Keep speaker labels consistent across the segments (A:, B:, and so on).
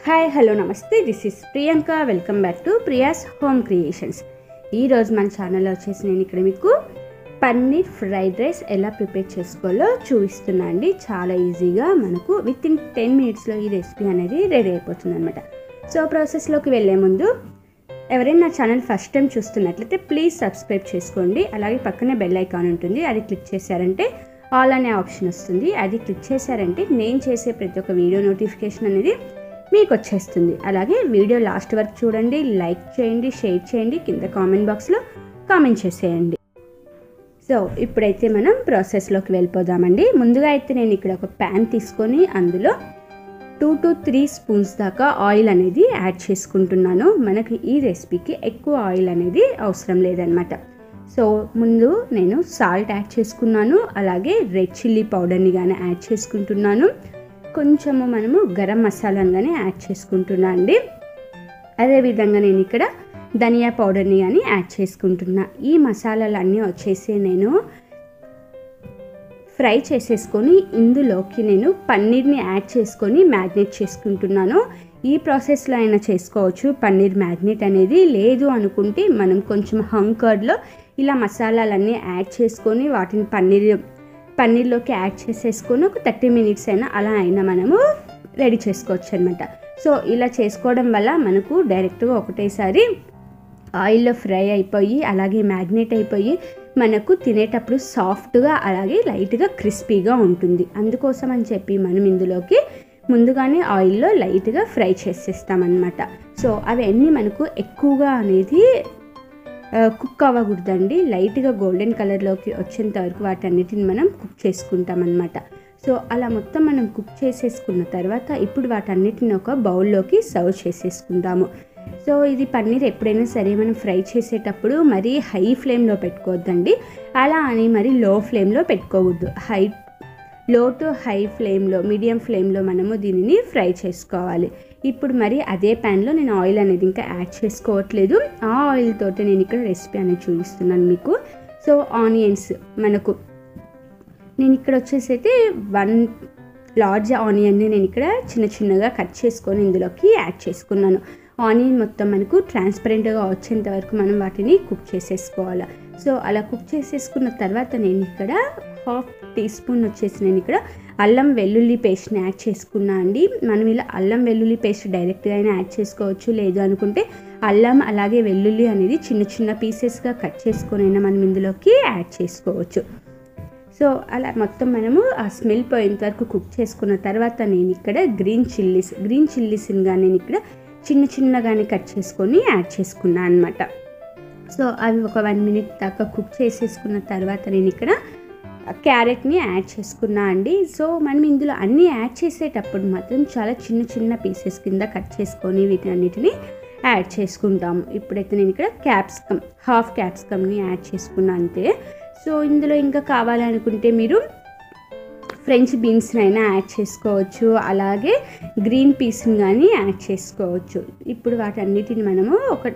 A: hi hello నమస్తే this is Priyanka welcome back to Priya's home creations ఈరోజు మన ఛానల్లో వచ్చేసి నేను ఇక్కడ మీకు పన్నీర్ ఫ్రైడ్ రైస్ ఎలా ప్రిపేర్ చేసుకోవాలో చూపిస్తున్నా అండి చాలా ఈజీగా మనకు విత్ ఇన్ టెన్ మినిట్స్లో ఈ రెసిపీ అనేది రెడీ అయిపోతుంది అనమాట సో ప్రాసెస్లోకి వెళ్ళే ముందు ఎవరైనా నా ఛానల్ ఫస్ట్ టైం చూస్తున్నట్లయితే ప్లీజ్ సబ్స్క్రైబ్ చేసుకోండి అలాగే పక్కనే బెల్ ఐకాన్ ఉంటుంది అది క్లిక్ చేశారంటే ఆల్ అనే ఆప్షన్ వస్తుంది అది క్లిక్ చేశారంటే నేను చేసే ప్రతి ఒక్క వీడియో నోటిఫికేషన్ అనేది మీకు వచ్చేస్తుంది అలాగే వీడియో లాస్ట్ వరకు చూడండి లైక్ చేయండి షేర్ చేయండి కింద కామెంట్ బాక్స్లో కామెంట్ చేసేయండి సో ఇప్పుడైతే మనం ప్రాసెస్లోకి వెళ్ళిపోదామండి ముందుగా అయితే నేను ఇక్కడ ఒక ప్యాన్ తీసుకొని అందులో టూ టు త్రీ స్పూన్స్ దాకా ఆయిల్ అనేది యాడ్ చేసుకుంటున్నాను మనకి ఈ రెసిపీకి ఎక్కువ ఆయిల్ అనేది అవసరం లేదనమాట సో ముందు నేను సాల్ట్ యాడ్ చేసుకున్నాను అలాగే రెడ్ చిల్లీ పౌడర్ని కానీ యాడ్ చేసుకుంటున్నాను కొంచెము మనము గరం మసాలాను కానీ యాడ్ చేసుకుంటున్నా అండి అదేవిధంగా నేను ఇక్కడ ధనియా పౌడర్ని కానీ యాడ్ చేసుకుంటున్నా ఈ మసాలాలన్నీ వచ్చేసి నేను ఫ్రై చేసేసుకొని ఇందులోకి నేను పన్నీర్ని యాడ్ చేసుకొని మ్యాగ్నేట్ చేసుకుంటున్నాను ఈ ప్రాసెస్లో అయినా చేసుకోవచ్చు పన్నీర్ మ్యాగ్నేట్ అనేది లేదు అనుకుంటే మనం కొంచెం హంకర్డ్లో ఇలా మసాలాలన్నీ యాడ్ చేసుకొని వాటిని పన్నీర్ పన్నీర్లోకి యాడ్ చేసేసుకొని ఒక థర్టీ మినిట్స్ అయినా అలా అయినా మనము రెడీ చేసుకోవచ్చు అనమాట సో ఇలా చేసుకోవడం వల్ల మనకు డైరెక్ట్గా ఒకటేసారి ఆయిల్లో ఫ్రై అయిపోయి అలాగే మ్యాగ్నేట్ అయిపోయి మనకు తినేటప్పుడు సాఫ్ట్గా అలాగే లైట్గా క్రిస్పీగా ఉంటుంది అందుకోసం అని చెప్పి మనం ఇందులోకి ముందుగానే ఆయిల్లో లైట్గా ఫ్రై చేసేస్తామన్నమాట సో అవన్నీ మనకు ఎక్కువగా అనేది కుక్ అవ్వకూడదండి లైట్గా గోల్డెన్ కలర్లోకి వచ్చేంత వరకు వాటన్నిటిని మనం కుక్ చేసుకుంటాం అనమాట సో అలా మొత్తం మనం కుక్ చేసేసుకున్న తర్వాత ఇప్పుడు వాటన్నిటిని ఒక బౌల్లోకి సర్వ్ చేసేసుకుందాము సో ఇది పన్నీర్ ఎప్పుడైనా సరే మనం ఫ్రై చేసేటప్పుడు మరీ హై ఫ్లేమ్లో పెట్టుకోవద్దండి అలా అని మరి లో ఫ్లేమ్లో పెట్టుకోవద్దు హై లో టు హై ఫ్లేమ్లో మీడియం ఫ్లేమ్లో మనము దీనిని ఫ్రై చేసుకోవాలి ఇప్పుడు మరి అదే ప్యాన్లో నేను ఆయిల్ అనేది ఇంకా యాడ్ చేసుకోవట్లేదు ఆ ఆయిల్ తోటి నేను ఇక్కడ రెసిపీ అనేది చూపిస్తున్నాను మీకు సో ఆనియన్స్ మనకు నేను ఇక్కడ వచ్చేసి అయితే వన్ లార్జ్ ఆనియన్ని నేను ఇక్కడ చిన్న చిన్నగా కట్ చేసుకొని ఇందులోకి యాడ్ చేసుకున్నాను ఆనియన్ మొత్తం మనకు ట్రాన్స్పరెంట్గా వచ్చేంత వరకు మనం వాటిని కుక్ చేసేసుకోవాలి సో అలా కుక్ చేసేసుకున్న తర్వాత నేను ఇక్కడ హాఫ్ టీ స్పూన్ వచ్చేసి నేను ఇక్కడ అల్లం వెల్లుల్లి పేస్ట్ని యాడ్ చేసుకున్నా అండి మనం ఇలా అల్లం వెల్లుల్లి పేస్ట్ డైరెక్ట్గా అయినా యాడ్ చేసుకోవచ్చు లేదు అనుకుంటే అల్లం అలాగే వెల్లుల్లి అనేది చిన్న చిన్న పీసెస్గా కట్ చేసుకొని అయినా మనం ఇందులోకి యాడ్ చేసుకోవచ్చు సో అలా మొత్తం మనము ఆ స్మెల్ పోయేంత వరకు కుక్ చేసుకున్న తర్వాత నేను ఇక్కడ గ్రీన్ చిల్లీస్ గ్రీన్ చిల్లీస్ని కానీ నేను ఇక్కడ చిన్న చిన్నగానే కట్ చేసుకొని యాడ్ చేసుకున్నాను అనమాట సో అవి ఒక వన్ మినిట్ దాకా కుక్ చేసేసుకున్న తర్వాత నేను ఇక్కడ క్యారెట్ని యాడ్ చేసుకున్నా అండి సో మనం ఇందులో అన్నీ యాడ్ చేసేటప్పుడు మాత్రం చాలా చిన్న చిన్న పీసెస్ కింద కట్ చేసుకొని వీటన్నిటిని యాడ్ చేసుకుంటాము ఇప్పుడైతే నేను ఇక్కడ క్యాప్సికమ్ హాఫ్ క్యాప్సికమ్ని యాడ్ చేసుకున్నా అంతే సో ఇందులో ఇంకా కావాలనుకుంటే మీరు ఫ్రెంచ్ బీన్స్ని అయినా యాడ్ చేసుకోవచ్చు అలాగే గ్రీన్ పీస్ని కానీ యాడ్ చేసుకోవచ్చు ఇప్పుడు వాటన్నిటిని మనము ఒక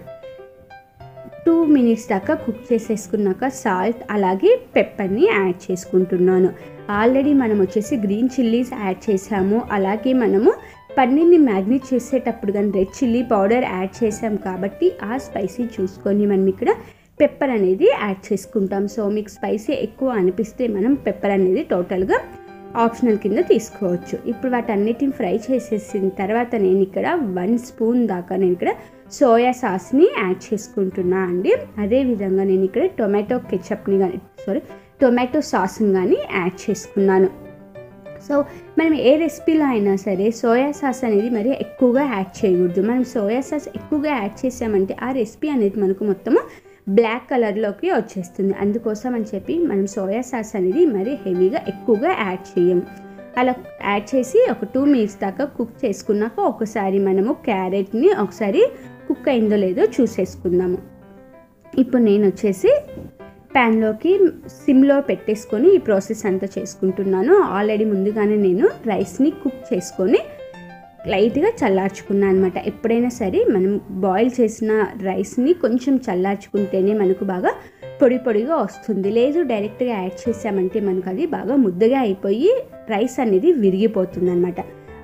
A: టూ మినిట్స్ దాకా కుక్ చేసేసుకున్నాక సాల్ట్ అలాగే పెప్పర్ని యాడ్ చేసుకుంటున్నాను ఆల్రెడీ మనం వచ్చేసి గ్రీన్ చిల్లీస్ యాడ్ చేసాము అలాగే మనము పన్నీర్ని మ్యాగ్నేట్ చేసేటప్పుడు కానీ రెడ్ చిల్లీ పౌడర్ యాడ్ చేసాం కాబట్టి ఆ స్పైసీ చూసుకొని మనం ఇక్కడ పెప్పర్ అనేది యాడ్ చేసుకుంటాం సో మీకు స్పైసీ ఎక్కువ అనిపిస్తే మనం పెప్పర్ అనేది టోటల్గా ఆప్షనల్ కింద తీసుకోవచ్చు ఇప్పుడు వాటన్నిటిని ఫ్రై చేసేసిన తర్వాత నేను ఇక్కడ వన్ స్పూన్ దాకా నేను ఇక్కడ సోయా సాస్ని యాడ్ చేసుకుంటున్నా అండి అదేవిధంగా నేను ఇక్కడ టొమాటో కెచప్ని కానీ సారీ టొమాటో సాస్ని కానీ యాడ్ చేసుకున్నాను సో మనం ఏ రెసిపీలో అయినా సరే సోయా సాస్ అనేది మరి ఎక్కువగా యాడ్ చేయకూడదు మనం సోయా సాస్ ఎక్కువగా యాడ్ చేసామంటే ఆ రెసిపీ అనేది మనకు మొత్తము బ్లాక్ కలర్లోకి వచ్చేస్తుంది అందుకోసం అని చెప్పి మనం సోయా సాస్ అనేది మరి హెవీగా ఎక్కువగా యాడ్ చేయము అలా యాడ్ చేసి ఒక టూ మినిట్స్ దాకా కుక్ చేసుకున్నాక ఒకసారి మనము క్యారెట్ని ఒకసారి కుక్ అయిందో లేదో చూసేసుకుందాము ఇప్పుడు నేను వచ్చేసి ప్యాన్లోకి సిమ్లో పెట్టేసుకొని ఈ ప్రాసెస్ అంతా చేసుకుంటున్నాను ఆల్రెడీ ముందుగానే నేను రైస్ని కుక్ చేసుకొని లైట్గా చల్లార్చుకున్నాను అనమాట ఎప్పుడైనా సరే మనం బాయిల్ చేసిన రైస్ని కొంచెం చల్లార్చుకుంటేనే మనకు బాగా పొడి పొడిగా వస్తుంది లేదు డైరెక్ట్గా యాడ్ చేసామంటే మనకు అది బాగా ముద్దగా అయిపోయి రైస్ అనేది విరిగిపోతుంది అనమాట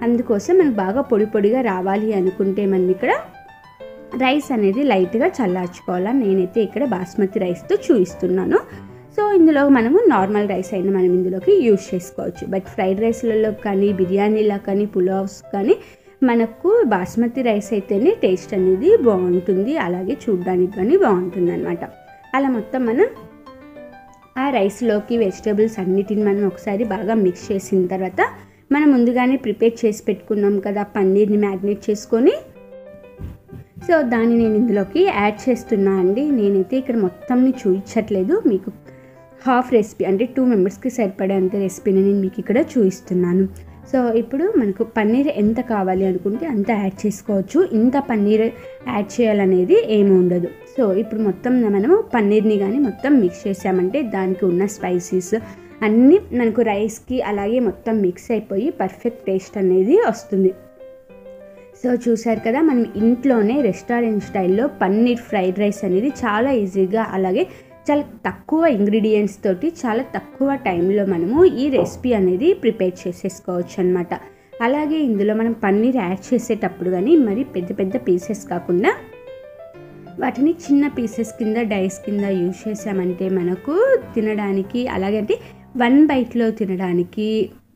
A: అందుకోసం మనకు బాగా పొడి పొడిగా రావాలి అనుకుంటే మనం ఇక్కడ రైస్ అనేది లైట్గా చల్లార్చుకోవాలా నేనైతే ఇక్కడ బాస్మతి రైస్తో చూపిస్తున్నాను సో ఇందులో మనము నార్మల్ రైస్ అయినా మనం ఇందులోకి యూజ్ చేసుకోవచ్చు బట్ ఫ్రైడ్ రైస్లలో కానీ బిర్యానీలో కానీ పులావ్స్ కానీ మనకు బాస్మతి రైస్ అయితేనే టేస్ట్ అనేది బాగుంటుంది అలాగే చూడడానికి కానీ బాగుంటుంది అనమాట అలా మొత్తం మనం ఆ రైస్లోకి వెజిటేబుల్స్ అన్నిటిని మనం ఒకసారి బాగా మిక్స్ చేసిన తర్వాత మనం ముందుగానే ప్రిపేర్ చేసి పెట్టుకున్నాం కదా పన్నీర్ని మ్యాగ్నేట్ చేసుకొని సో దాన్ని నేను ఇందులోకి యాడ్ చేస్తున్నా అండి నేనైతే ఇక్కడ మొత్తంని చూపించట్లేదు మీకు హాఫ్ రెసిపీ అంటే టూ మెంబర్స్కి సరిపడేంత రెసిపీని నేను మీకు ఇక్కడ చూపిస్తున్నాను సో ఇప్పుడు మనకు పన్నీర్ ఎంత కావాలి అనుకుంటే అంత యాడ్ చేసుకోవచ్చు ఇంత పన్నీర్ యాడ్ చేయాలనేది ఏమి ఉండదు సో ఇప్పుడు మొత్తం మనము పన్నీర్ని కానీ మొత్తం మిక్స్ చేసామంటే దానికి ఉన్న స్పైసీస్ అన్నీ మనకు రైస్కి అలాగే మొత్తం మిక్స్ అయిపోయి పర్ఫెక్ట్ టేస్ట్ అనేది వస్తుంది సో చూసారు కదా మనం ఇంట్లోనే రెస్టారెంట్ స్టైల్లో పన్నీర్ ఫ్రైడ్ రైస్ అనేది చాలా ఈజీగా అలాగే చాలా తక్కువ ఇంగ్రీడియంట్స్ తోటి చాలా తక్కువ టైంలో మనము ఈ రెసిపీ అనేది ప్రిపేర్ చేసేసుకోవచ్చు అనమాట అలాగే ఇందులో మనం పన్నీర్ యాడ్ చేసేటప్పుడు కానీ మరి పెద్ద పెద్ద పీసెస్ కాకుండా వాటిని చిన్న పీసెస్ కింద డైస్ కింద యూజ్ చేసామంటే మనకు తినడానికి అలాగే అంటే వన్ బైట్లో తినడానికి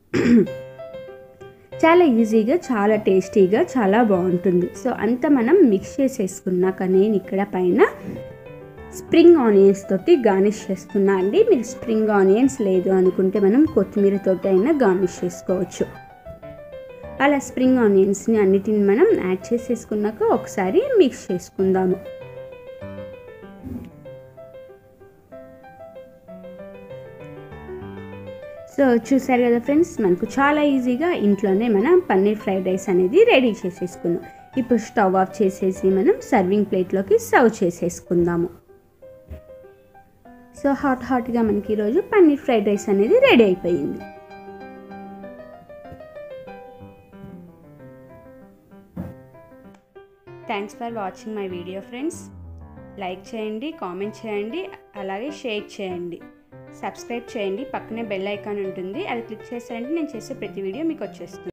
A: చాలా ఈజీగా చాలా టేస్టీగా చాలా బాగుంటుంది సో అంత మనం మిక్స్ చేసేసుకున్నాక నేను ఇక్కడ పైన స్ప్రింగ్ ఆనియన్స్ తోటి గార్నిష్ చేస్తున్నా అండి మీరు స్ప్రింగ్ ఆనియన్స్ లేదు అనుకుంటే మనం కొత్తిమీర తోటి అయినా గార్నిష్ చేసుకోవచ్చు అలా స్ప్రింగ్ ఆనియన్స్ని అన్నిటిని మనం యాడ్ చేసేసుకున్నాక ఒకసారి మిక్స్ చేసుకుందాము సో చూసారు కదా ఫ్రెండ్స్ మనకు చాలా ఈజీగా ఇంట్లోనే మనం పన్నీర్ ఫ్రైడ్ రైస్ అనేది రెడీ చేసేసుకున్నాం ఇప్పుడు స్టవ్ ఆఫ్ చేసేసి మనం సర్వింగ్ ప్లేట్లోకి సర్వ్ చేసేసుకుందాము సో హాట్ హాట్గా మనకి ఈరోజు పన్నీర్ ఫ్రైడ్ రైస్ అనేది రెడీ అయిపోయింది thanks for watching my video friends like చేయండి కామెంట్ చేయండి అలాగే షేర్ చేయండి సబ్స్క్రైబ్ చేయండి పక్కనే బెల్ ఐకాన్ ఉంటుంది అది క్లిక్ చేశారంటే నేను చేసే ప్రతి వీడియో మీకు వచ్చేస్తుంది